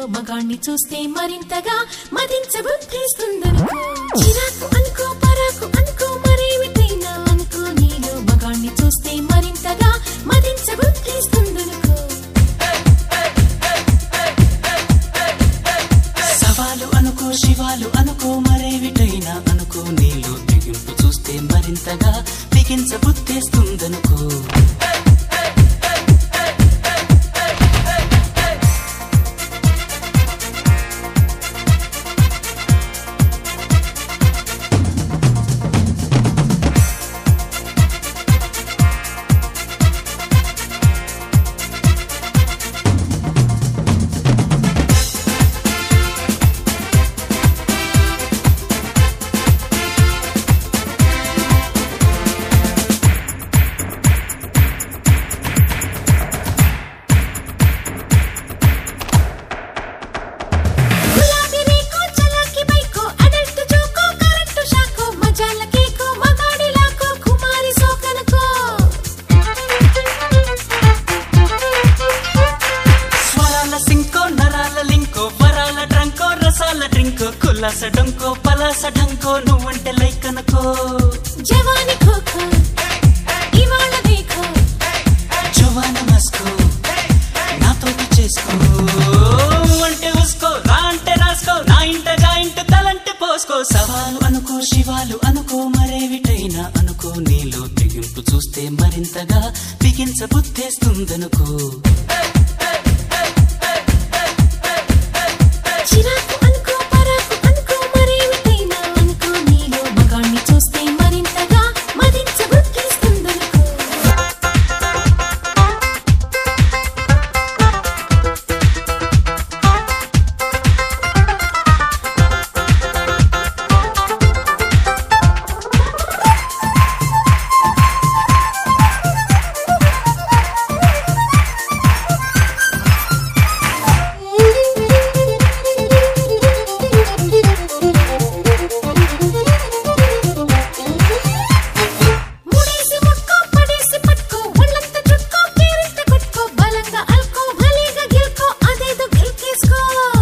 మగాణ్ణి చూస్తే మరింతగా మదించబుద్ధిస్తుందనుకో చిరాకు అనుకో పరాకు అనుకో మరేమిటైనా అనుకో నీలో మగాణ్ణి చూస్తే మరింతగా మదించబుద్ధిస్తుందనుకో సవాలు అనుకో శివాలు అనుకో మరేవిటైనా అనుకో నీలో తెగింపు చూస్తే మరింతగా బిగించబుద్ధేస్తుందనుకో గులాబీ రేకో చలాకి బైకో అడల్ట్ జోకో కరెంట్ షాకో మజాల కేకో మగాడి లాకో కుమారి సోకనుకో స్వరాల సింకో నరాల లింకో వరాల డ్రంకో రసాల డ్రింకో కులాస డొంకో పలాస ఢంకో నువ్వంటే లైక్ అనుకో జవాని ఖోఖో ఇవాళ దేఖో జవాన మస్కో నాతోటి చేసుకో అంటే ఉసుకో రా అంటే రాసుకో నా ఇంట జాయింట్ తలంటే పోసుకో సవాలు అనుకో శివాలు అనుకో మరేవిటైనా అనుకో నీలో తెగింపు చూస్తే మరింతగా బిగించ బుద్ధేస్తుందనుకో చిరాకు అనుకో పరాకు అనుకో మరేమిటైనా అనుకో నీలో మగాణ్ణి చూస్తే మరింతగా మదించబుద్ధిస్తుందనుకో ముడేసి ముట్టుకో పడేసి పట్టుకో ఒళ్ళంతా చుట్టుకో కేరింత కొట్టుకో బలంగా అల్కో భలేగా గెలుకో అదేదో గెలికేసుకో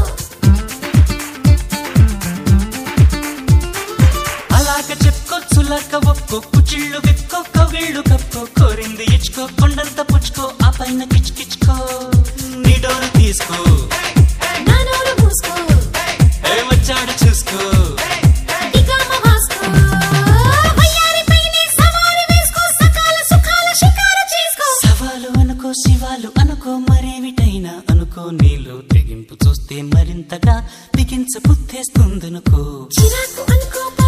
అలాగ చెప్పుకో చులక ఒక్కో కుచిళ్ళు విప్పుకో కవిళ్ళు కప్పుకో కోరింది ఇచ్చుకో కొండంత పుచ్చుకో ఆ పైన కిచ్కిచ్చుకో నీ డోరు తీసుకో నా నోరు మూసుకో ఏమొచ్చాడు చూసుకో డిగామ వాసుకో వయ్యారి పైనే సవారి వేసుకో సకాల సుఖాల షికారు చేసుకో సవాలు అనుకో శివాలు అనుకో మరేమిటైనా అనుకో నీలో తెగింపు చూస్తే మరింతగా బిగించ బుద్ధేస్తుందనుకో చిరాకు అనుకో